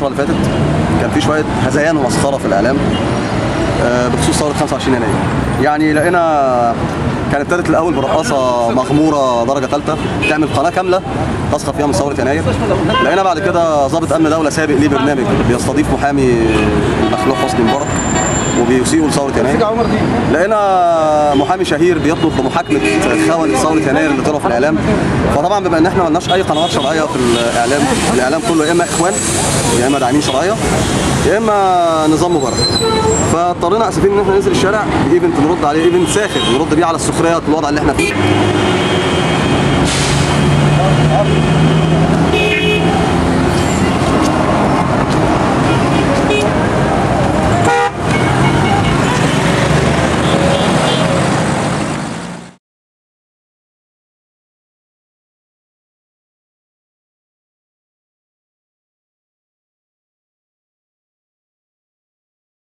الفتره اللي فاتت كان في شويه هذيان ومسخره في الاعلام آه، بخصوص ثوره 25 يناير يعني لقينا كانت ابتدت الاول برقاصه مغموره درجه ثالثه تعمل قناه كامله تسخر فيها من ثوره يناير لقينا بعد كده ضابط امن دوله سابق ليه برنامج بيستضيف محامي المخلوع حسني مبارك وبيسيئوا لثوره يناير لقينا محامي شهير بيطلب بمحاكمه خونه ثوره يناير اللي طلعوا في الاعلام فطبعا بما ان احنا ما لناش اي قنوات شرعيه في الاعلام الاعلام كله يا اما اخوان يا اما داعمين شرعيه يا اما نظام مبارك فاضطرينا اسفين ان احنا ننزل الشارع بايفنت نرد عليه ايفنت ساخر نرد بيه على السخريه الوضع اللي احنا فيه